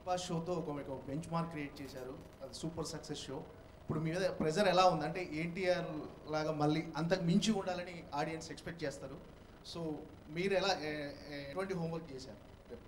Boss షోతో ఒక మీకు bench mark create చేశారు అది సూపర్ సక్సెస్ షో ఇప్పుడు మీ మీద ప్రెజర్ ఎలా ఉంది అంటే ఎన్టీఆర్ లాగా మళ్ళీ అంతకు మించి ఉండాలని ఆడియన్స్ ఎక్స్పెక్ట్ చేస్తారు సో మీరు ఎలా ఏ- ఏ- ఎటువంటి హోంవర్క్ చేశారు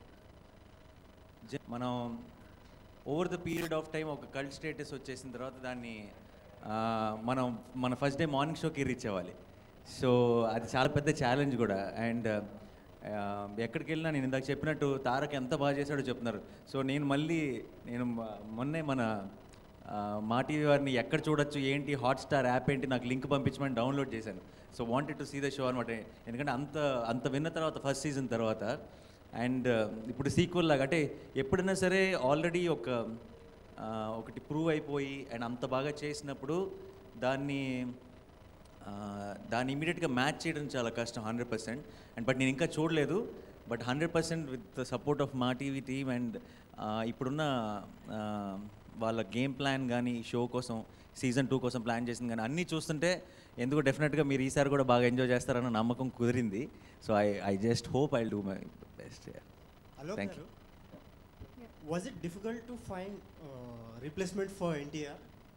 జ- మనం over the period of time ఒక కల్ట్ స్టేటస్ వచ్చేసిన తర్వాత దాన్ని ఆ, మనం మన ఫస్ట్ డే మార్నింగ్ షోకి రీచ్ అవ్వాలి సో అది చాలా పెద్ద ఛాలెంజ్ కూడా అండ్ ఎక్కడికి వెళ్ళినా నేను ఇందాక చెప్పినట్టు తారక్ ఎంత బాగా చేశాడో చెప్తున్నారు సో నేను మళ్ళీ నేను మ- మొన్నే మన ఆ, మా టీవీ వారిని ఎక్కడ చూడొచ్చు ఏంటి హాట్స్టార్ యాప్ ఏంటి నాకు లింక్ పంపించమని డౌన్లోడ్ చేశాను so wanted to see the show అనమాట ఎందుకంటే అంత అంత విన్న తర్వాత ఫస్ట్ సీజన్ తర్వాత అండ్ ఇప్పుడు సీక్వల్ లాగా అంటే ఎప్పుడైనా సరే ఆల్రెడీ ఒక ఆ, ఒకటి ప్రూవ్ అయిపోయి అండ్ అంత బాగా చేసినప్పుడు దాన్ని ఆ, దాన్ని ఇమీడియట్గా మ్యాచ్ చేయడం చాలా కష్టం హండ్రెడ్ పర్సెంట్ అండ్ బట్ నేను ఇంకా చూడలేదు but hundred percent with the support of Maa TV team and ఇప్పుడున్న ఆ, వాళ్ళ గేమ్ ప్లాన్ కానీ షో కోసం సీజన్ టూ కోసం ప్లాన్ చేసింది కానీ అన్నీ చూస్తుంటే ఎందుకు డెఫినెట్గా మీరు ఈసారి కూడా బాగా ఎంజాయ్ చేస్తారన్న నమ్మకం కుదిరింది so I I just hope I do my best Alok Thank garu, was it difficult to find uh, replacement for NTR?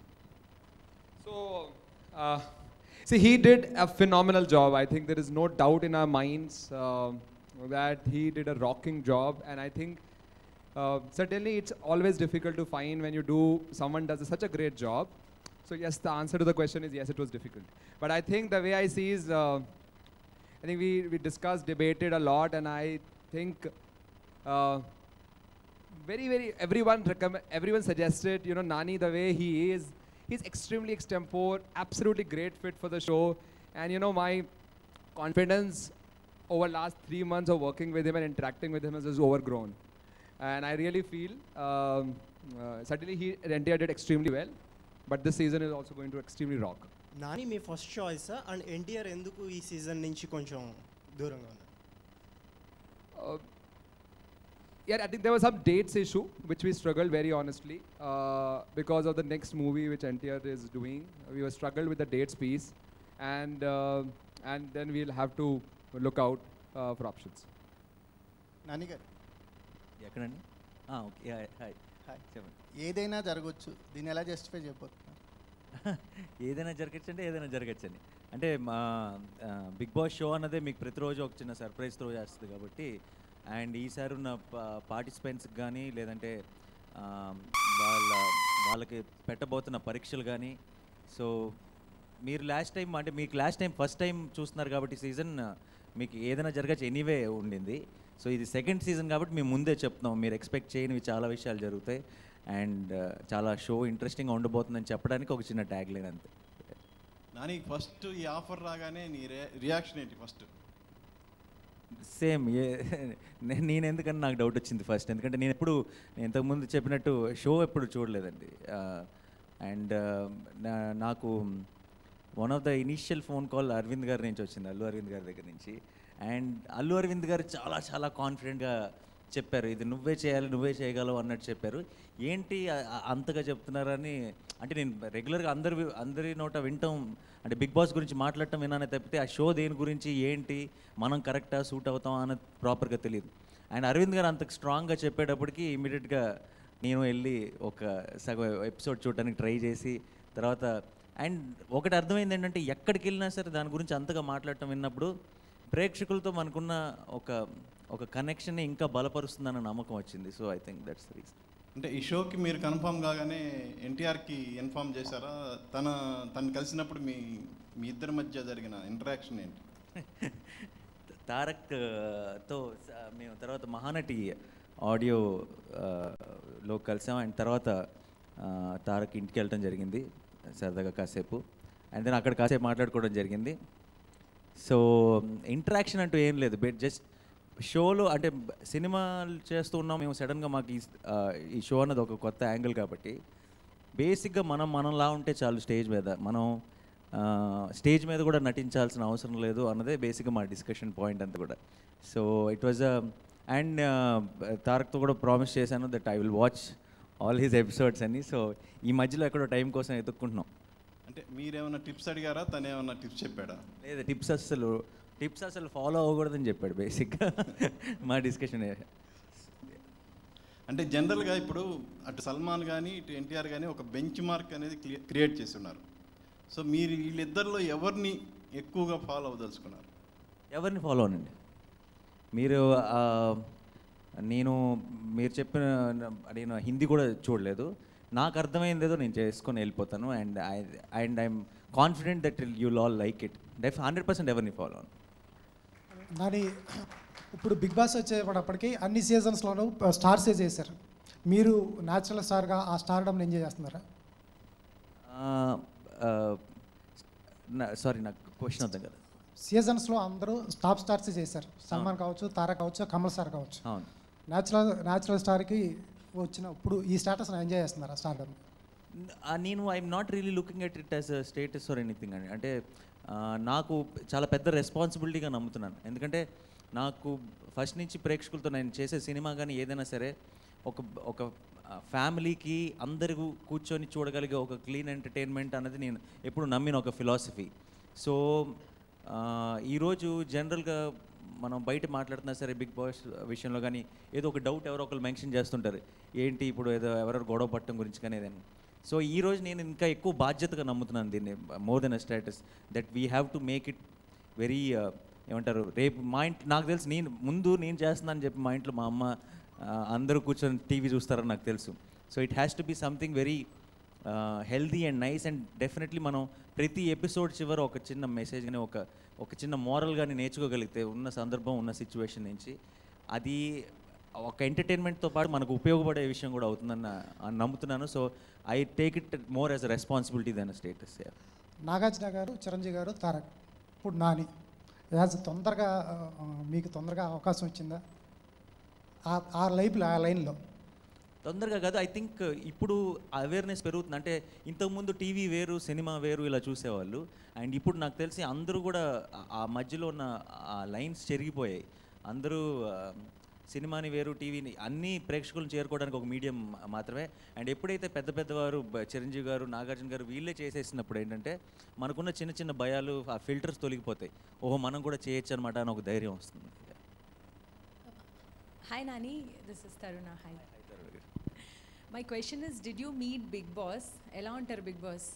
So, uh, see, he did a phenomenal job. I think there is no doubt in our minds uh, that he did a rocking job, and I think uh, certainly it's always difficult to find when you do someone does such a great job. So yes, the answer to the question is yes, it was difficult. But I think the way I see is, uh, I think we we discussed, debated a lot, and I think. Uh, very very everyone recommend everyone suggested you know nani the way he is he's extremely extempore absolutely great fit for the show and you know my confidence over last three months of working with him and interacting with him is just overgrown and i really feel um, uh, certainly he NTR did extremely well but this season is also going to extremely rock Nani మీ first choice and NTR ఎందుకు ఈ season నుంచి కొంచెం దూరంగా ఉన్నారు Uh, yeah, I think there was some dates issue which we struggled very honestly uh, because of the next movie which NTR is doing. We were struggled with the dates piece, and uh, and then we'll have to look out uh, for options. Nani గారు ఎక్కడండి okay hi hi చెప్పండి ఏదైనా జరగవచ్చు దీన్ని ఎలా justify చేయబోతున్నారు ఏదైనా జరగచ్చు అంటే ఏదైనా జరగచ్చండి అంటే మా బిగ్ బాస్ షో అన్నదే మీకు ప్రతిరోజు ఒక చిన్న సర్ప్రైజ్ త్రో చేస్తుంది కాబట్టి అండ్ ఈసారి ఉన్న పార్టిసిపెంట్స్కి కానీ లేదంటే ఆ, వాళ్ళ వాళ్ళకి పెట్టబోతున్న పరీక్షలు కానీ సో మీరు లాస్ట్ టైం అంటే మీకు లాస్ట్ టైం ఫస్ట్ టైం చూస్తున్నారు కాబట్టి సీజన్ మీకు ఏదైనా జరగచ్చు ఎనీవే ఉండింది సో ఇది సెకండ్ సీజన్ కాబట్టి మేము ముందే చెప్తున్నాం మీరు ఎక్స్పెక్ట్ చేయనివి చాలా విషయాలు జరుగుతాయి అండ్ చాలా షో ఇంట్రెస్టింగ్గా ఉండబోతుందని చెప్పడానికి ఒక చిన్న ట్యాగ్ లైన్ అంతే నాని ఫస్ట్ ఈ ఆఫర్ రాగానే నీ రే రియాక్షన్ ఏంటి ఫస్ట్ సేమ్ ఏ నే- నేను ఎందుకని నాకు డౌట్ వచ్చింది ఫస్ట్ ఎందుకంటే నేను ఎప్పుడు నేను ఇంతకుముందు చెప్పినట్టు షో ఎప్పుడు చూడలేదండి అండ్ నాకు one of the initial phone call Aravind గారి నుంచి వచ్చింది అల్లు అరవింద్ గారి దగ్గర నుంచి అండ్ అల్లు అరవింద్ గారు చాలా చాలా కాన్ఫిడెంట్గా చెప్పారు ఇది నువ్వే చేయాలి నువ్వే చేయగలవు అన్నట్టు చెప్పారు ఏంటి ఆ- ఆ- అంతగా చెప్తున్నారని అంటే నేను రెగ్యులర్గా అందరి వి- అందరి నోట వింటాం అంటే బిగ్ బాస్ గురించి మాట్లాడటం వినానే తప్పితే ఆ షో దేని గురించి ఏంటి మనం కరెక్టా సూట్ అవుతాం అన్నది ప్రాపర్గా తెలియదు అండ్ అరవింద్ గారు అంత స్ట్రాంగ్గా చెప్పేటప్పటికి ఇమీడియట్గా నేను వెళ్ళి ఒక సగం ఎపిసోడ్ చూడడానికి ట్రై చేసి తర్వాత అండ్ ఒకటి అర్థమైంది ఏంటంటే ఎక్కడికి వెళ్ళినా సరే దాని గురించి అంతగా మాట్లాడటం విన్నప్పుడు ప్రేక్షకులతో మనకున్న ఒక ఒక కనెక్షన్ ఇంకా బలపరుస్తుందన్న నమ్మకం వచ్చింది so I think that's reason అంటే ఈ షోకి మీరు కన్ఫర్మ్ కాగానే ఎన్టీఆర్కి ఇన్ఫామ్ చేశారా తన తను కలిసినప్పుడు మీ మీ ఇద్దరి మధ్య జరిగిన ఇంటరాక్షన్ ఏంటి తారక్ ఆ, తో స- మేము తర్వాత మహానటి ఆడియో ఆ, లో కలిసాం అండ్ తర్వాత ఆ, తారక్ ఇంటికి వెళ్ళటం జరిగింది సరదాగా కాసేపు అండ్ దెన్ అక్కడ కాసేపు మాట్లాడుకోవడం జరిగింది సో ఇంటరాక్షన్ అంటూ ఏం లేదు బట్ జస్ట్ షోలో అంటే బ- సినిమాలు చేస్తూ ఉన్నాం మేము సడన్గా మాకు ఈ స్- ఆ, ఈ షో అన్నది ఒక కొత్త యాంగిల్ కాబట్టి బేసిక్గా మనం మనలా ఉంటే చాలు స్టేజ్ మీద మనం ఆ, స్టేజ్ మీద కూడా నటించాల్సిన అవసరం లేదు అన్నదే బేసిక్గా మా డిస్కషన్ పాయింట్ అంతా కూడా సో ఇట్ వాజ్ అండ్ తారక్తో కూడా ప్రామిస్ చేశాను that I will watch all his episodes అని సో ఈ మధ్యలో ఎక్కడో టైం కోసం ఎదుక్కుంటున్నాం అంటే మీరేమైనా టిప్స్ అడిగారా తను ఏమైనా టిప్స్ చెప్పాడా లేదు టిప్స్ అసలు టిప్స్ అసలు ఫాలో అవ్వకూడదని చెప్పాడు బేసిక్గా మా డిస్కషన్ అంటే జనరల్గా ఇప్పుడు అటు సల్మాన్ కానీ ఇటు ఎన్టీఆర్ కానీ ఒక బెంచ్ మార్క్ అనేది క్రియేట్ చేసి ఉన్నారు సో మీరు వీళ్ళిద్దరిలో ఎవరిని ఎక్కువగా ఫాలో అవ్వదలుచుకున్నారు ఎవరిని ఫాలో అనండి మీరు ఆ, నేను మీరు చెప్పిన నేను హిందీ కూడా చూడలేదు నాకు అర్థమైంది ఏదో నేను చేసుకొని వెళ్ళిపోతాను and I and I'm confident that you all like it డెఫ్ హండ్రెడ్ పర్సెంట్ ఎవరిని ఫాలో అను దాని ఇప్పుడు బిగ్ బాస్ వచ్చేటప్పటికి అన్ని సీజన్స్లోనూ స్టార్సే చేశారు మీరు న్యాచురల్ స్టార్గా ఆ స్టార్డమ్ ఎంజాయ్ చేస్తున్నారా సారీ నాకు క్వశ్చన్ అర్థం కదా సీజన్స్లో అందరూ టాప్ స్టార్స్ చేశారు సల్మాన్ కావచ్చు తారక్ కావచ్చు కమల్ సార్ కావచ్చు అవును న్యాచురల్ న్యాచురల్ స్టార్కి వచ్చిన ఇప్పుడు ఈ స్టేటస్ ఎంజాయ్ చేస్తున్నారా స్టార్డమ్ ఆ, నేను I'm not really looking at it as a status or anything అండి అంటే ఆ, నాకు చాలా పెద్ద రెస్పాన్సిబిలిటీగా నమ్ముతున్నాను ఎందుకంటే నాకు ఫస్ట్ నుంచి ప్రేక్షకులతో నేను చేసే సినిమా కానీ ఏదైనా సరే ఒక ఒక ఫ్యామిలీకి అందరూ కూర్చొని చూడగలిగే ఒక క్లీన్ ఎంటర్టైన్మెంట్ అనేది నేను ఎప్పుడు నమ్మిన ఒక ఫిలాసఫీ సో ఈరోజు జనరల్గా మనం బయట మాట్లాడుతున్నా సరే బిగ్ బాస్ విషయంలో కానీ ఏదో ఒక డౌట్ ఎవరో ఒకరు మెన్షన్ చేస్తుంటారు ఏంటి ఇప్పుడు ఏదో ఎవరెవరు గొడవ పట్టడం గురించి కానీ ఏదైనా సో ఈ రోజు నేను ఇంకా ఎక్కువ బాధ్యతగా నమ్ముతున్నాను దీన్ని more than a status that we have to make it very ఏమంటారు రేపు మా ఇంట్లో నాకు తెలుసు నేను ముందు నేను చేస్తున్నానని చెప్పి మా ఇంట్లో మా అమ్మ ఆ, అందరూ కూర్చొని టీవీ చూస్తారని నాకు తెలుసు so it has to be something very healthy and nice and definitely మనం ప్రతి ఎపిసోడ్ చివర ఒక చిన్న మెసేజ్ కానీ ఒక ఒక చిన్న మోరల్ కానీ నేర్చుకోగలిగితే ఉన్న సందర్భం ఉన్న సిచ్యువేషన్ నుంచి అది ఒక ఎంటర్టైన్మెంట్తో పాటు మనకు ఉపయోగపడే విషయం కూడా అవుతుందన్న అని నమ్ముతున్నాను so I take it more as a responsibility than status Nagarjuna garu Chiranjeevi గారు తారక్ ఇప్పుడు నాని యాజ్ తొందరగా ఆ, మీకు తొందరగా అవకాశం వచ్చిందా ఆ- ఆ లైఫ్లో ఆ లైన్లో తొందరగా కాదు ఐ థింక్ ఇప్పుడు అవేర్నెస్ పెరుగుతుంది అంటే ఇంతకుముందు టీవీ వేరు సినిమా వేరు ఇలా చూసేవాళ్ళు అండ్ ఇప్పుడు నాకు తెలిసి అందరూ కూడా ఆ- ఆ మధ్యలో ఉన్న ఆ లైన్స్ చెరిగిపోయాయి అందరూ ఆ, సినిమాని వేరు టీవీని అన్ని ప్రేక్షకులను చేరుకోవడానికి ఒక మీడియం మాత్రమే అండ్ ఎప్పుడైతే పెద్ద పెద్దవారు బ- చిరంజీవి గారు నాగార్జున గారు వీళ్ళే చేసేసినప్పుడు ఏంటంటే మనకున్న చిన్న చిన్న భయాలు ఆ ఫిల్టర్స్ తొలగిపోతాయి ఓహో మనం కూడా చేయొచ్చు అనమాట అని ఒక ధైర్యం వస్తుంది Hi Nani, this is Taruna. Hi. My question is, did you meet Big Boss? ఎలా ఉంటారు బిగ్ బాస్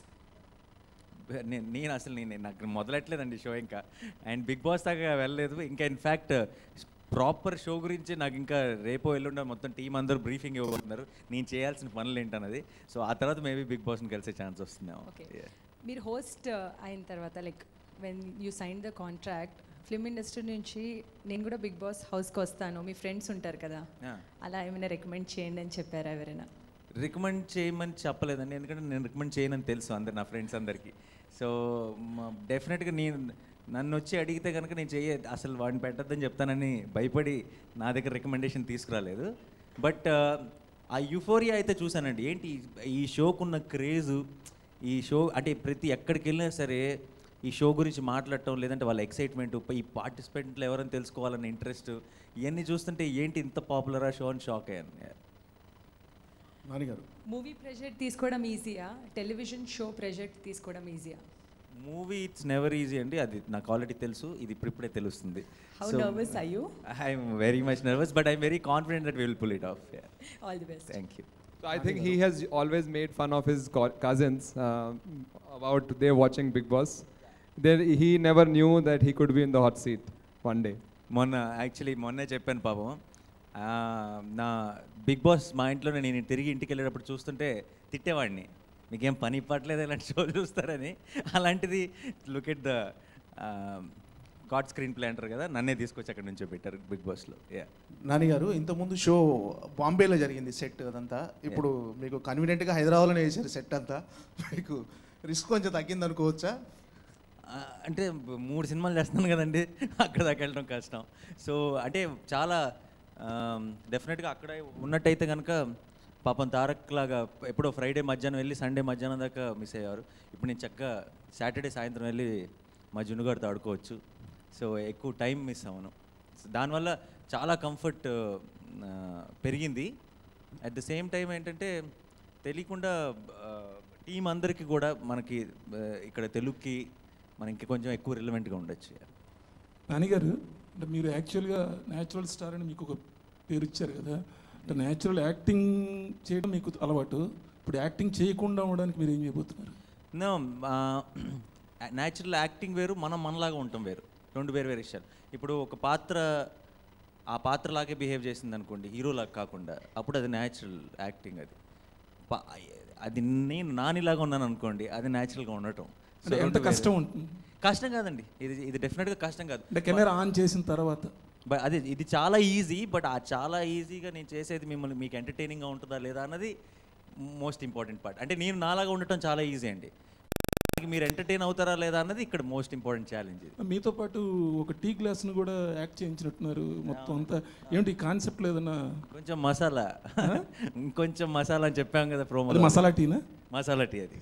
నేను నేను అసలు నేను నాకు మొదలెట్లేదండి షో ఇంకా అండ్ బిగ్ బాస్ దాకా వెళ్ళలేదు ఇంకా ఇన్ఫ్యాక్ట్ ప్రాపర్ షో గురించి నాకు ఇంకా రేపో ఎల్లుండో మొత్తం టీం అందరూ బ్రీఫింగ్ ఇవ్వబోతున్నారు నేను చేయాల్సిన పనులు ఏంటన్నది సో ఆ తర్వాత మేబీ బిగ్ బాస్ని కలిసే ఛాన్స్ వస్తుందేమో ఓకే Yeah. మీరు హోస్ట్ అయిన తర్వాత like when you sign the contract film industry నుంచి నేను కూడా బిగ్ బాస్ హౌస్కి వస్తాను మీ ఫ్రెండ్స్ ఉంటారు కదా Yeah. అలా ఏమైనా రికమెండ్ చేయండి అని చెప్పారా ఎవరైనా రికమెండ్ చేయమని చెప్పలేదండి ఎందుకంటే నేను రికమెండ్ చేయనని తెలుసు అందరు నా ఫ్రెండ్స్ అందరికీ సో డెఫినెట్గా నేను నన్ను వచ్చి అడిగితే కనుక నేను చెయ్యే అసలు వాడిని పెట్టద్దని చెప్తానని భయపడి నా దగ్గర రికమెండేషన్ తీసుకురాలేదు బట్ ఆ యుఫోరియా అయితే చూశానండి ఏంటి ఈ షోకున్న క్రేజు ఈ షో అంటే ప్రతి ఎక్కడికి వెళ్ళినా సరే ఈ షో గురించి మాట్లాడటం లేదంటే వాళ్ళ ఎక్సైట్మెంట్ ఈ పార్టిసిపెంట్లు ఎవరైనా తెలుసుకోవాలన్న ఇంట్రెస్ట్ ఇవన్నీ చూస్తుంటే ఏంటి ఇంత పాపులరా షో అని షాక్ అయ్యాను నాన్నగారు మూవీ ప్రెజెక్ట్ తీసుకోవడం ఈజీయా టెలివిజన్ షో ప్రెజెక్ట్ తీసుకోవడం ఈజీయా మూవీ ఇట్స్ నెవర్ ఈజీ అండి అది నాకు ఆల్రెడీ తెలుసు ఇది ఇప్పుడిప్పుడే తెలుస్తుంది how nervous I you I'm very much nervous but I'm very confident that will pull it off all the best thank you So I think he has always made fun of his co- cousins uh, about they watching Big Boss. Then he never knew that he could be in the hot seat one day. మొన్న actually మొన్నే చెప్పాను పాపం ఆ, నా big boss మా ఇంట్లో నేను తిరిగి ఇంటికి వెళ్ళేటప్పుడు చూస్తుంటే తిట్టేవాడిని మీకేం పని పట్టలేదు ఇలాంటి షో చూస్తారని అలాంటిది look at the god screenplay అంటారు కదా నన్నే తీసుకొచ్చి అక్కడ నుంచో పెట్టారు బిగ్ బాస్లో యా నాన్నగారు ఇంతకుముందు షో బాంబేలో జరిగింది సెట్ అదంతా ఇప్పుడు మీకు కన్వీనియంట్గా హైదరాబాద్లోనే వేసారు సెట్ అంతా మీకు రిస్క్ కొంచెం తగ్గింది అనుకోవచ్చా ఆ, అంటే బ- మూడు సినిమాలు చేస్తున్నాను కదండి అక్కడ దాకా వెళ్ళడం కష్టం సో అంటే చాలా డెఫినెట్గా అక్కడ ఉన్నట్టయితే కనుక పాపం తారక్ లాగా ఎప్పుడో ఫ్రైడే మధ్యాహ్నం వెళ్ళి సండే మధ్యాహ్నం దాకా మిస్ అయ్యారు ఇప్పుడు నేను చక్కగా సాటర్డే సాయంత్రం వెళ్ళి మా జునుగాడితో ఆడుకోవచ్చు సో ఎక్కువ టైం మిస్ అవ్వను సో దానివల్ల చాలా కంఫర్ట్ పెరిగింది అట్ ద సేమ్ టైం ఏంటంటే తెలియకుండా టీం అందరికీ కూడా మనకి ఆ, ఇక్కడ తెలుగుకి మనకి కొంచెం ఎక్కువ రిలవెంట్గా ఉండొచ్చు నాన్నగారు అంటే మీరు యాక్చువల్గా న్యాచురల్ స్టార్ అని మీకు ఒక పేరు ఇచ్చారు కదా అంటే న్యాచురల్ యాక్టింగ్ చేయడం మీకు అలవాటు ఇప్పుడు యాక్టింగ్ చేయకుండా ఉండడానికి మీరు ఏం చేయబోతున్నారు నో న్యాచురల్ యాక్టింగ్ వేరు మనం మనలాగా ఉంటాం వేరు రెండు వేరు వేరు విషయాలు ఇప్పుడు ఒక పాత్ర ఆ పాత్రలాగే బిహేవ్ చేసింది అనుకోండి హీరోలాగా కాకుండా అప్పుడు అది న్యాచురల్ యాక్టింగ్ అది పా- అది నేను నానిలాగా ఉన్నాను అనుకోండి అది న్యాచురల్గా ఉండటం So అంటే ఎంత రెండు వేరు. కష్టం ఉంటుంది కష్టం కాదండి ఇది ఇది డెఫినెట్గా కష్టం కాదు అంటే కెమెరా ఆన్ చేసిన తర్వాత బట్ అదే ఇది చాలా ఈజీ బట్ ఆ చాలా ఈజీగా నేను చేసేది మిమ్మల్ని మీకు ఎంటర్టైనింగ్గా ఉంటుందా లేదా అన్నది మోస్ట్ ఇంపార్టెంట్ పార్ట్ అంటే నేను నాలాగా ఉండటం చాలా ఈజీ అండి మీరు ఎంటర్టైన్ అవుతారా లేదా అన్నది ఇక్కడ మోస్ట్ ఇంపార్టెంట్ ఛాలెంజ్ ఇది మీతో పాటు ఒక టీ గ్లాస్ను కూడా యాక్ట్ చేయించినట్టున్నారు మొత్తం అంతా ఏంటి కాన్సెప్ట్ లేదన్నా కొంచెం మసాలా ఇంకొంచెం మసాలా అని చెప్పాం కదా ప్రోమో అది మసాలా టీనా మసాలా టీ అది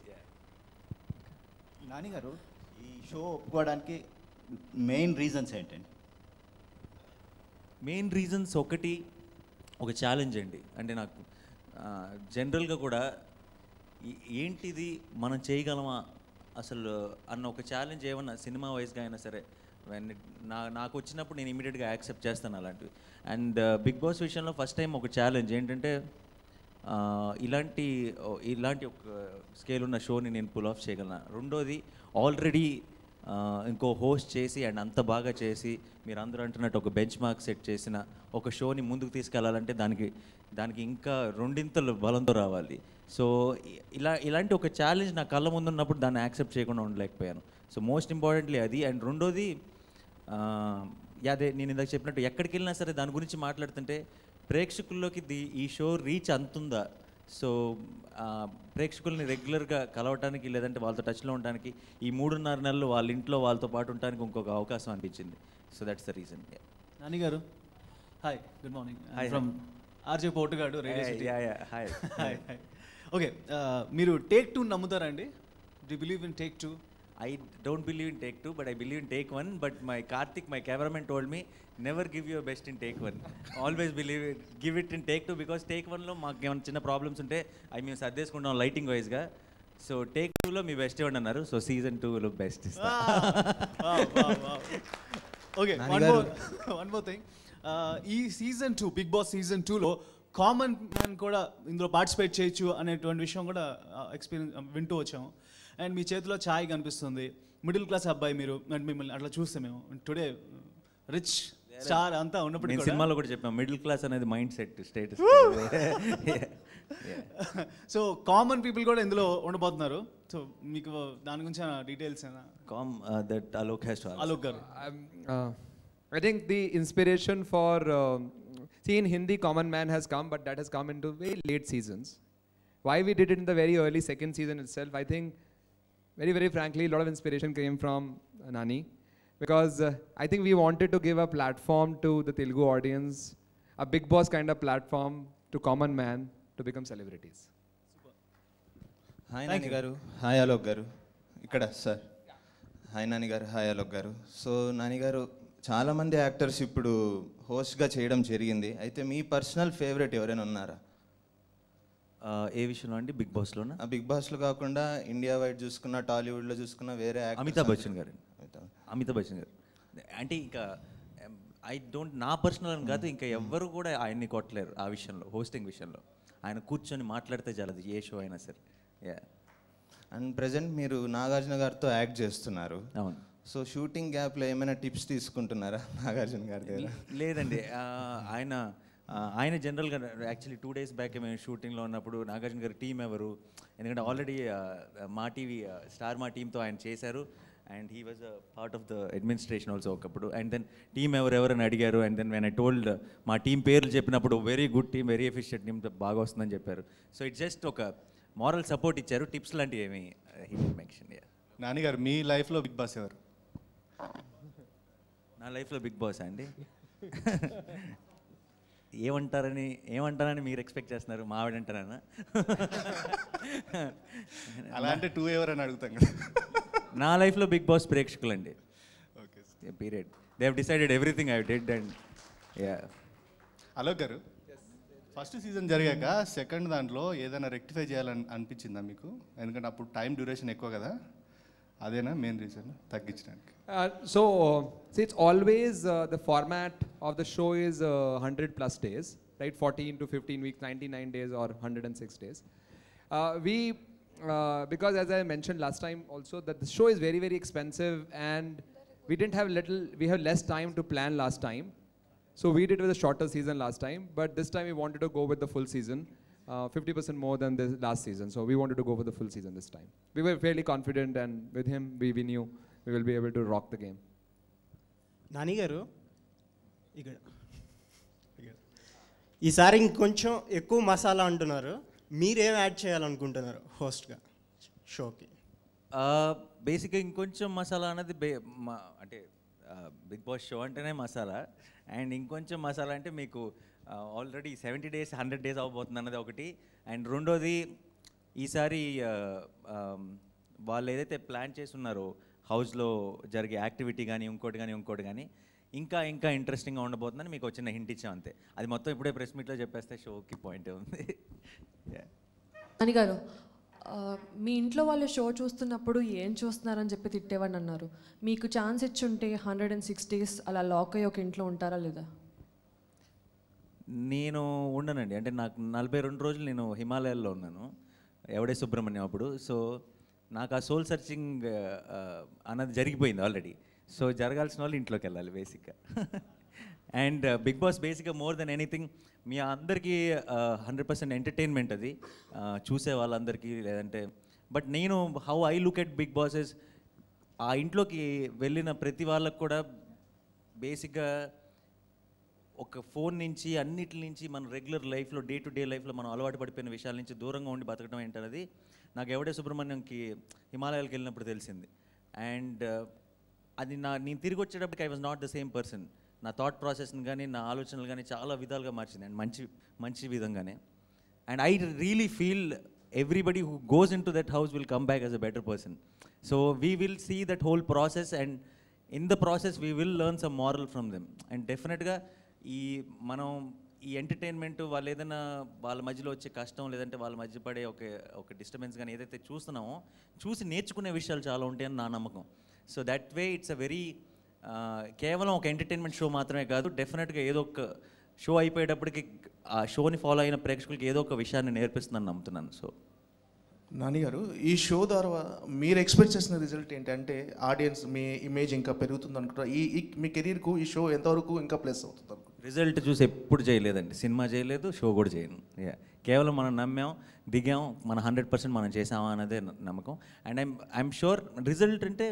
నాని గారు ఈ షో ఒప్పుకోవడానికి మెయిన్ రీజన్స్ ఏంటండి మెయిన్ రీజన్స్ ఒకటి ఒక ఛాలెంజ్ అండి అంటే నాకు జనరల్గా కూడా ఈ- ఏంటిది మనం చేయగలమా అసలు అన్న ఒక ఛాలెంజ్ ఏమన్నా సినిమా వైజ్గా అయినా సరే when it- నా నాకు వచ్చినప్పుడు నేను ఇమీడియట్గా యాక్సెప్ట్ చేస్తాను అలాంటివి అండ్ బిగ్ బాస్ విషయంలో ఫస్ట్ టైం ఒక ఛాలెంజ్ ఏంటంటే ఆ, ఇలాంటి ఓ, ఇలాంటి ఒక స్కేల్ ఉన్న షోని నేను పుల్ ఆఫ్ చేయగలను రెండోది ఆల్రెడీ ఇంకో హోస్ట్ చేసి అండ్ అంత బాగా చేసి మీరు అందరూ అంటున్నట్టు ఒక బెంచ్ మార్క్ సెట్ చేసిన ఒక షోని ముందుకు తీసుకెళ్లాలంటే దానికి దానికి ఇంకా రెండింతలు బలంతో రావాలి సో ఇ- ఇలా ఇలాంటి ఒక ఛాలెంజ్ నా కళ్ళ ముందు ఉన్నప్పుడు దాన్ని యాక్సెప్ట్ చేయకుండా ఉండలేకపోయాను సో మోస్ట్ ఇంపార్టెంట్లీ అది అండ్ రెండోది ఆ, అదే నేను ఇందాక చెప్పినట్టు ఎక్కడికి వెళ్ళినా సరే దాని గురించి మాట్లాడుతుంటే ప్రేక్షకుల్లోకి ది ఈ షో రీచ్ అంతుందా సో ఆ, ప్రేక్షకుల్ని రెగ్యులర్గా కలవటానికి లేదంటే వాళ్ళతో టచ్లో ఉండడానికి ఈ మూడున్నర నెలలు వాళ్ళ ఇంట్లో వాళ్ళతో పాటు ఉండడానికి ఇంకొక అవకాశం అనిపించింది so that's the reason Nani garu hi good morning Hi, from hi. RJ పోటుగాడు radio Yeah, city yeah, yeah. Hi. Hi hi okay మీరు టేక్ టూ నమ్ముతారా అండి డి believe in take two I don't believe in take two, but I believe in take one. But my Karthik, my cameraman, told me never give your best in take one. Always believe it, give it in take two because take one లో మాకు ఏమైనా చిన్న problems ఉంటే అవి మేము సర్దేసుకుంటాం lighting వైజ్గా so take టూలో మీ బెస్ట్ ఇవ్వండి అన్నారు సో సీజన్ టూలో బెస్ట్ ఇస్తా ఓకే నాని వన్ గారు. మోర్ వన్ మోర్ థింగ్ ఈ season two Bigg Boss season టూలో కామన్ మ్యాన్ కూడా ఇందులో పార్టిసిపేట్ చేయొచ్చు అనేటువంటి విషయం కూడా ఎక్స్పీరియన్స్ వింటూ వచ్చాము అండ్ మీ చేతిలో ఛాయ్ కనిపిస్తుంది మిడిల్ క్లాస్ అబ్బాయి మీరు అండ్ మిమ్మల్ని అట్లా చూస్తే మేము టుడే రిచ్ స్టార్ అంతా ఉన్నప్పుడు నేను సినిమాలో కూడా చెప్పాను మిడిల్ క్లాస్ అనేది mind set status so common people కూడా ఇందులో ఉండబోతున్నారు సో మీకు దాని గురించి details come that Alok has to Alok garu Uh, I think the inspiration for um, see in Hindi, Common Man has come, but that has come into very late seasons. Why we did it in the very early second season itself, I think, very very frankly, a lot of inspiration came from uh, Nani, because uh, I think we wanted to give a platform to the Telugu audience, a big boss kind of platform to common man to become celebrities. Hi Thank Nani you. Garu hi Alok garu ఇక్కడ sir hi Nani garu hi Alok గారు so Nani గారు చాలామంది actors ఇప్పుడు హోస్ట్గా చేయడం జరిగింది అయితే మీ personal favourite ఎవరైనా ఉన్నారా ఏ విషయంలో అండి బిగ్ బాస్లోనా ఆ బిగ్ బాస్లో కాకుండా ఇండియా వైడ్ చూసుకున్న టాలీవుడ్లో చూసుకున్న వేరే actors అమితాబ్ బచ్చన్ గారు అమితాబ్. అమితాబ్ బచ్చన్ గారు అంటే ఇంకా ఐ డోంట్ నా పర్సనల్ అని కాదు ఇంకా ఎవ్వరు కూడా ఆయన్ని కొట్టలేరు ఆ విషయంలో హోస్టింగ్ విషయంలో ఆయన కూర్చొని మాట్లాడితే చాలదు ఏ షో అయినా సరే యా అండ్ ప్రజెంట్ మీరు నాగార్జున గారితో యాక్ట్ చేస్తున్నారు అవును సో షూటింగ్ గ్యాప్లో ఏమైనా టిప్స్ తీసుకుంటున్నారా నాగార్జున గారి దగ్గర లేదండి ఆ, ఆయన ఆ, ఆయన జనరల్గా యాక్చువల్లీ టూ డేస్ బ్యాక్ మేము షూటింగ్లో ఉన్నప్పుడు నాగార్జున గారి టీం ఎవరు ఎందుకంటే ఆల్రెడీ మా టీవీ స్టార్ మా టీంతో ఆయన చేశారు and he was a part of the administration also ఒకప్పుడు అండ్ దెన్ టీం ఎవరెవరని అడిగారు and then when I told మా టీం పేర్లు చెప్పినప్పుడు very good team very efficient team బాగా వస్తుందని చెప్పారు సో ఇట్ జస్ట్ ఒక మారల్ సపోర్ట్ ఇచ్చారు టిప్స్ లాంటివి ఏమి హీ మెన్షన్ నాన్నగారు మీ లైఫ్లో బిగ్ బాస్ ఎవరు నా లైఫ్లో బిగ్ బాస్ అండి ఏమంటారని ఏమంటారని మీరు ఎక్స్పెక్ట్ చేస్తున్నారు మా ఆవిడంటారా అలా అంటే టూ ఎవరు అని అడుగుతాం కదా నా లైఫ్లో బిగ్ బాస్ ప్రేక్షకులండి period they have decided everything I dead and ya Alok garu first season జరిగాక సెకండ్ దాంట్లో ఏదైనా రెక్టిఫై చేయాలని అనిపించిందా మీకు ఎందుకంటే అప్పుడు టైం డ్యూరేషన్ ఎక్కువ కదా అదేనా మెయిన్ రీజన్ తగ్గించడానికి Uh, so, uh, see, it's always uh, the format of the show is uh, 100 plus days. right? 14 to 15 weeks, 99 days, or 106 days. Uh, we, uh, because as I mentioned last time also, that the show is very, very expensive and we didn't have little, we have less time to plan last time. So we did with a shorter season last time, but this time we wanted to go with the full season, uh, 50% more than the last season. So we wanted to go for the full season this time. We were fairly confident, and with him, we, we knew we will be able to rock the game. Nani garu ఇక్కడ ఇక్కడ. ఈసారి ఇంకొంచెం ఎక్కువ మసాలా అంటున్నారు మీరేం add చేయాలనుకుంటున్నారు హోస్ట్గా షోకి బేసిక్గా ఇంకొంచెం మసాలా అనేది బే మా- అంటే బిగ్ బాస్ షో అంటేనే మసాలా అండ్ ఇంకొంచెం మసాలా అంటే మీకు already seventy days hundred days అవ్వబోతుంది అన్నది ఒకటి అండ్ రెండోది ఈసారి ఆ, ఆ, వాళ్ళు ఏదైతే ప్లాన్ చేసి ఉన్నారో హౌస్లో జరిగే యాక్టివిటీ కానీ ఇంకోటి కానీ ఇంకోటి కానీ ఇంకా ఇంకా ఇంట్రెస్టింగ్గా ఉండబోతుందని మీకు వచ్చిన హింట్ ఇచ్చాం అంతే అది మొత్తం ఇప్పుడే ప్రెస్ మీట్లో చెప్పేస్తే షోకి పాయింట్ ఉంది Yeah. అని గారు ఆ, మీ ఇంట్లో వాళ్ళు షో చూస్తున్నప్పుడు ఏం చూస్తున్నారని చెప్పి తిట్టేవాడిని అన్నారు మీకు ఛాన్స్ ఇచ్చుంటే హండ్రెడ్ అండ్ సిక్స్ డేస్ అలా లాక్ అయ్యి ఒక ఇంట్లో ఉంటారా లేదా నేను ఉండనండి అంటే నాకు నలభై రెండు రోజులు నేను హిమాలయాల్లో ఉన్నాను ఎవడే సుబ్రహ్మణ్యం అప్పుడు సో నాకు ఆ సోల్ సర్చింగ్ అన్నది జరిగిపోయింది ఆల్రెడీ సో జరగాల్సిన వాళ్ళు ఇంట్లోకి వెళ్ళాలి బేసిక్గా అండ్ బిగ్ బాస్ బేసిక్గా మోర్ దెన్ ఎనీథింగ్ మీ అందరికీ హండ్రెడ్ పర్సెంట్ ఎంటర్టైన్మెంట్ అది uh, చూసే వాళ్ళందరికీ లేదంటే బట్ నేను how I look at Big Boss is ఆ ఇంట్లోకి వెళ్ళిన ప్రతి వాళ్ళకు కూడా బేసిక్గా ఒక ఫోన్ నుంచి అన్నిటి నుంచి మన రెగ్యులర్ లైఫ్లో డే టు డే లైఫ్లో మనం అలవాటు పడిపోయిన విషయాల నుంచి దూరంగా ఉండి బతకడం ఏంటనేది నాకు ఎవడే సుబ్రహ్మణ్యంకి హిమాలయాలకు వెళ్ళినప్పుడు తెలిసింది అండ్ అది నా నేను తిరిగి వచ్చేటప్పటికి I was not the same person నా థాట్ ప్రాసెస్ని కానీ నా ఆలోచనలు కానీ చాలా విధాలుగా మార్చింది అండ్ మంచి మంచి విధంగానే and I really feel everybody who goes in to that house will come back as a better person so we will see that whole process and in the process we will learn some moral from them and డెఫినెట్గా ఈ మనం ఈ entertainment వాళ్ళు ఏదైనా వాళ్ళ మధ్యలో వచ్చే కష్టం లేదంటే వాళ్ళ మధ్య పడే ఒక ఒక డిస్టర్బెన్స్ కానీ ఏదైతే చూస్తున్నామో చూసి నేర్చుకునే విషయాలు చాలా ఉంటాయని నా నమ్మకం so that way it's a very కేవలం ఒక ఎంటర్టైన్మెంట్ షో మాత్రమే కాదు డెఫినెట్గా ఏదో ఒక షో అయిపోయేటప్పటికి ఆ షోని ఫాలో అయిన ప్రేక్షకులకి ఏదో ఒక విషయాన్ని నేర్పిస్తుందని నమ్ముతున్నాను సో నాని గారు ఈ షో ద్వారా మీరు ఎక్స్పెక్ట్ చేసిన రిజల్ట్ ఏంటంటే ఆడియన్స్ మీ ఇమేజ్ ఇంకా పెరుగుతుంది అనుకుంటారా ఈ ఈ- మీ కెరీర్కు ఈ షో ఎంతవరకు ఇంకా ప్లస్ అవుతుంది అనుకుంటున్నారు? రిజల్ట్ చూసి ఎప్పుడు చేయలేదండి సినిమా చేయలేదు షో కూడా చేయను Yeah. కేవలం మనం నమ్మాం దిగాం మన హండ్రెడ్ పర్సెంట్ మనం చేసామా అన్నదే న- నమ్మకం and I'm I'm sure result అంటే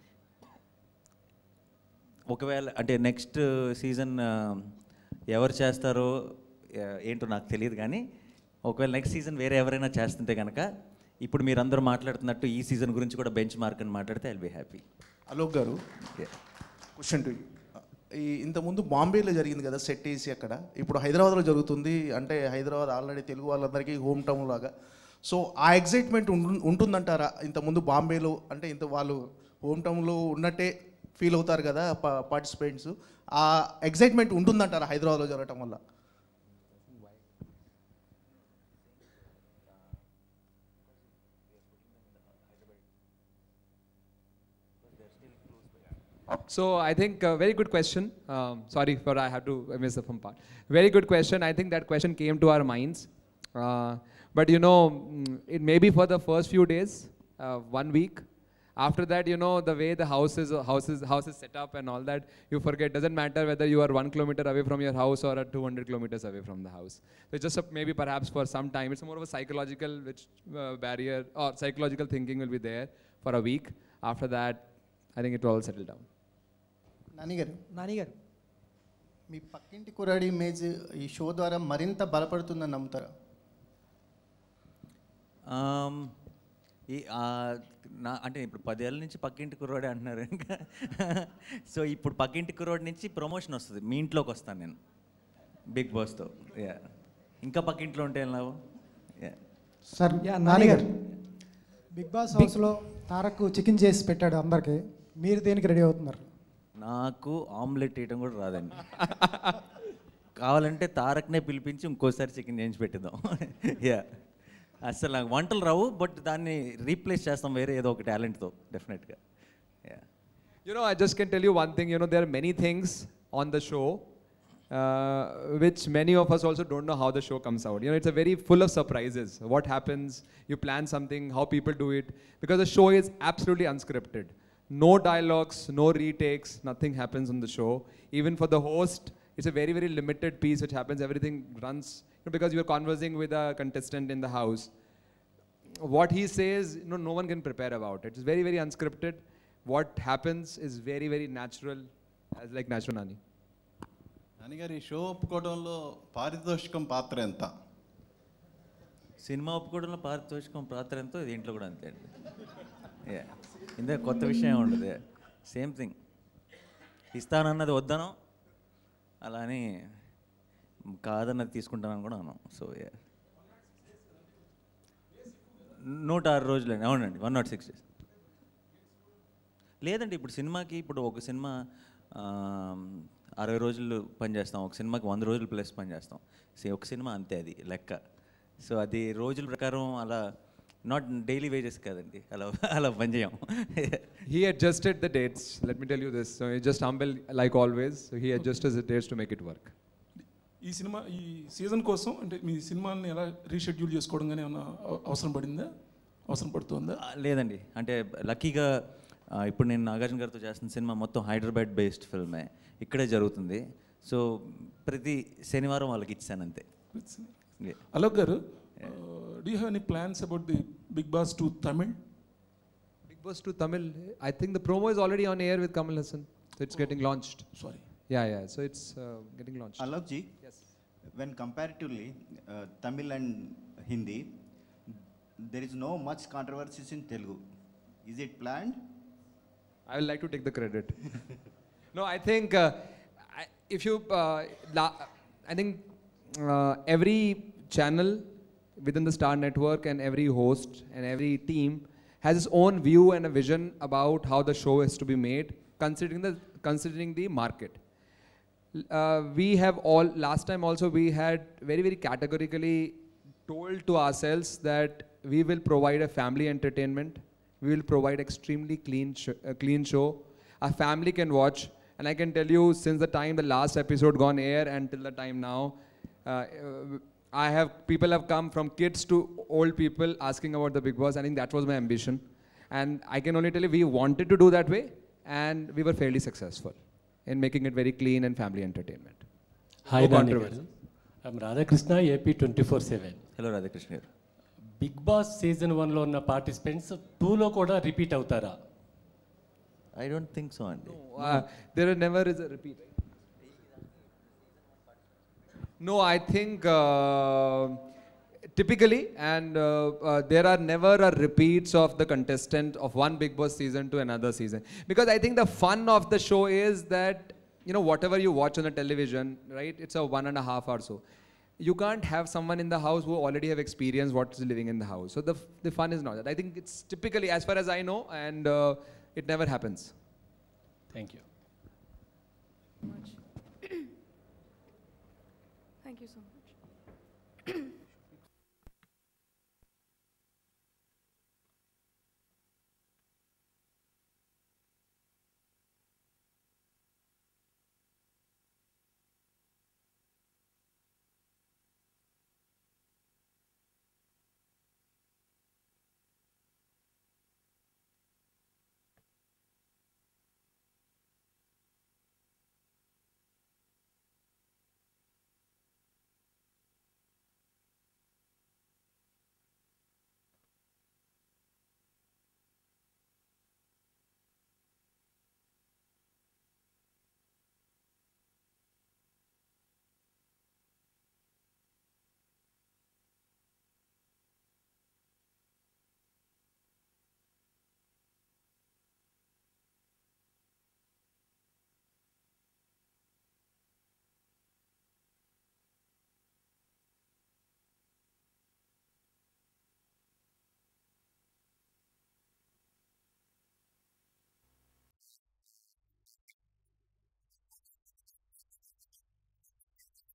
ఒకవేళ అంటే నెక్స్ట్ సీజన్ ఎవరు చేస్తారో ఆ, ఏంటో నాకు తెలియదు కానీ ఒకవేళ నెక్స్ట్ సీజన్ వేరే ఎవరైనా చేస్తుంటే కనుక ఇప్పుడు మీరందరూ మాట్లాడుతున్నట్టు ఈ సీజన్ గురించి కూడా బెంచ్ మార్క్ అని మాట్లాడితే ఐల్ బీ హ్యాపీ అలోక్ గారు క్వశ్చన్ టు ఈ ఇంతకుముందు బాంబేలో జరిగింది కదా సెట్ వేసి అక్కడ ఇప్పుడు హైదరాబాద్లో జరుగుతుంది అంటే హైదరాబాద్ ఆల్రెడీ తెలుగు వాళ్ళందరికీ హోమ్ టౌన్ లాగా సో ఆ ఎగ్జైట్మెంట్ ఉంటుందంటారా ఇంతకుముందు బాంబేలో అంటే ఇంత వాళ్ళు హోమ్ టౌన్లో ఉన్నట్టే ఫీల్ అవుతారు కదా పార్టిసిపెంట్స్ ఆ ఎగ్జైట్మెంట్ ఉంటుందంటారా హైదరాబాద్లో జరగటం వల్ల So I think a very good question. Um, sorry for I have to miss the fun part. Very good question. I think that question came to our minds. Uh, but you know, mm, it may be for the first few days, uh, one week. After that, you know, the way the house is, house is, house is set up and all that, you forget. Doesn't matter whether you are one kilometer away from your house or at 200 kilometers away from the house. So it's just a, maybe perhaps for some time, it's more of a psychological which uh, barrier or psychological thinking will be there for a week. After that, I think it will all settle down. Nani గారు నాని గారు మీ పక్కింటి కుర్రాడి image ఈ show ద్వారా మరింత బలపడుతుందని నమ్ముతారా Um, ఈ ఆ, నా అంటే ఇప్పుడు పదేళ్ళ నుంచి పక్కింటి కుర్రోడే అంటున్నారు ఇంకా సో ఇప్పుడు పక్కింటి కుర్రోడి నుంచి ప్రమోషన్ వస్తుంది మీ ఇంట్లోకి వస్తాను నేను బిగ్ బాస్తో యా ఇంకా పక్కింట్లో ఉంటే ఎలా yeah sir yeah, Nani Nani garu Big boss హౌస్లో తారక్ చికెన్ చేసి పెట్టాడు అందరికి మీరు దేనికి రెడీ అవుతున్నారు నాకు ఆమ్లెట్ వేయడం కూడా రాదండి కావాలంటే తారక్నే పిలిపించి ఇంకోసారి చికెన్ చేయించి పెట్టిద్దాం యా అసలు నాకు వంటలు రావు బట్ దాన్ని రీప్లేస్ చేస్తాం వేరే ఏదో ఒక టాలెంట్తో డెఫినెట్గా yeah You know, I just can tell you one thing. You know, there are many things on the show uh, which many of us also don't know how the show comes out. You know, it's a very full of surprises. What happens? You plan something, how people do it, because the show is absolutely unscripted. No dialogues, no retakes, nothing happens on the show. Even for the host, it's a very very limited piece which happens. Everything runs you know, because you're conversing with a contestant in the house what he says, you know, no one can prepare about it. It's very, very unscripted. What happens is very, very natural, as like natural Nani. నాన్నగారు ఈ show ఒప్పుకోవడంలో పారితోషికం పాత్ర ఎంత cinema ఒప్పుకోవడంలో పారితోషికం పాత్ర ఎంతో దీంట్లో కూడా అంతే అండి Yeah. ఇందులో కొత్త విషయం ఉండదు సేమ్ థింగ్ ఇస్తానన్నది వద్దనం అలా అని కాదన్నది తీసుకుంటానని కూడా అన్నాం సో నూట ఆరు రోజులండి అవునండి వన్ నాట్ సిక్స్ డేస్ లేదండి ఇప్పుడు సినిమాకి ఇప్పుడు ఒక సినిమా ఆ, అరవై రోజులు పనిచేస్తాం ఒక సినిమాకి వంద రోజులు ప్లస్ పనిచేస్తాం సో ఒక సినిమా అంతే అది లెక్క సో అది రోజుల ప్రకారం అలా నాట్ డైలీ వేజెస్ కాదండి అలా అలా పనిచేయం He adjusted the dates. Let me tell you this. So he's just humble, like always. So he adjusted the dates to make it work. ఈ సినిమా ఈ సీజన్ కోసం అంటే మీ సినిమాని ఎలా రీషెడ్యూల్ చేసుకోవడం కానీ ఏమైనా అవ- అవసరం పడిందా అవసరం పడుతుందా ఆ, లేదండి అంటే లక్కీగా ఆ, ఇప్పుడు నేను నాగార్జున గారితో చేస్తున్న సినిమా మొత్తం హైదరాబాద్ బేస్డ్ ఫిల్మే ఇక్కడే జరుగుతుంది సో ప్రతి శనివారం వాళ్ళకి ఇచ్చాను అంతే Yeah. Alok garu do have any plans about the Big Boss to Tamil Big Boss to Tamil. I think the promo is already on air with Kamal Hassan. So it's getting launched. Sorry. Yeah, yeah. So it's uh, getting launched. Alok ji, when comparatively uh, Tamil and Hindi, there is no much controversies in Telugu. Is it planned? I would like to take the credit. no, I think uh, I, if you, uh, la- I think uh, every channel within the Star Network and every host and every team has its own view and a vision about how the show is to be made, considering the considering the market. Uh, we have all last time also we had very very categorically told to ourselves that we will provide a family entertainment we will provide extremely clean sh- uh, clean show a family can watch and i can tell you since the time the last episode gone air until the time now uh, uh, i have people have come from kids to old people asking about the big boss i think that was my ambition and i can only tell you we wanted to do that way and we were fairly successful in making it very clean and family entertainment hi No Nani controversy. Garu I'm Radhakrishna AP twenty four seven hello Radhakrishna garu Big Boss season వన్లో ఉన్న participants టూలో కూడా repeat అవుతారా I don't think so అండి Uh, there never is a repeat. No, I think uh, typically, and uh, uh, there are never a repeats of the contestant of one Big Boss season to another season. Because I think the fun of the show is that, you know, whatever you watch on the television, right, it's a one and a half or so. You can't have someone in the house who already have experienced what is living in the house. So the, f- the fun is not that. I think it's typically, as far as I know, and uh, it never happens. Thank you Thank you so much.